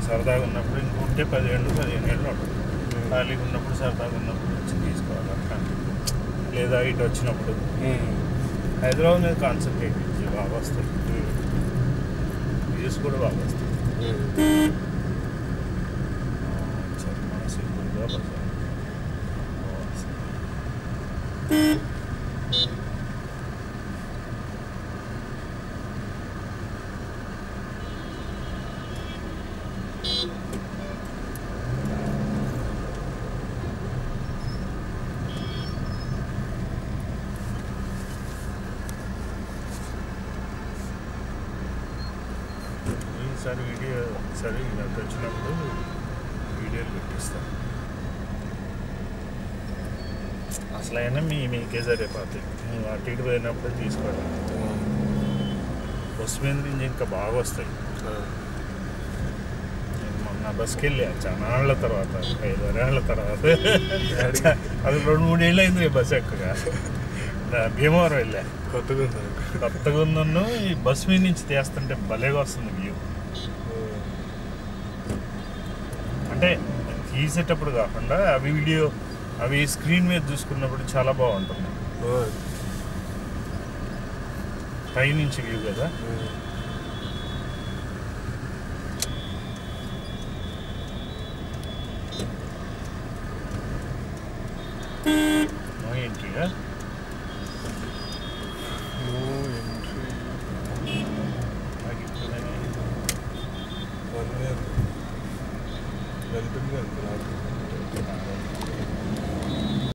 సరదాగా ఉన్నప్పుడు ఇంకుంటే పదిహేళ్ళు పదిహేను ఏళ్ళు ఉంటుంది ఖాళీగా ఉన్నప్పుడు సరదాగా ఉన్నప్పుడు వచ్చి తీసుకోవాలి అట్లా లేదా ఇటు వచ్చినప్పుడు హైదరాబాద్ మీద కాన్సన్ట్రేట్ ఇచ్చి బాగా వస్తాయి వ్యూస్ కూడా బాగా వస్తాయి చాలా మన సింపుల్గా బజార్ ఈసారి వీడియో సరే నాకు వచ్చినప్పుడు వీడియోలు పెట్టిస్తాను అసలైనా మీ మీకే సరిపోతాయి నువ్వు అటు ఇటు పోయినప్పుడు తీసుకోవడం బస్ మీద నుంచి ఇంకా బాగా వస్తాయి నేను మొన్న బస్కి వెళ్ళా చాలా తర్వాత ఐదు ఆరేళ్ల తర్వాత అది రెండు మూడు ఏళ్ళు అయింది బస్ ఎక్కగా నా భీమవరం వెళ్ళా కొత్తగా ఉంది కొత్తగా ఉందన్ను ఈ బస్ మీద నుంచి తీస్తుంటే భలేగా వస్తుంది వ్యూ అంటే తీసేటప్పుడు కాకుండా అవి వీడియో అవి స్క్రీన్ మీద చూసుకున్నప్పుడు చాలా బాగుంటుంది పైనుంచి వ్యూ కదా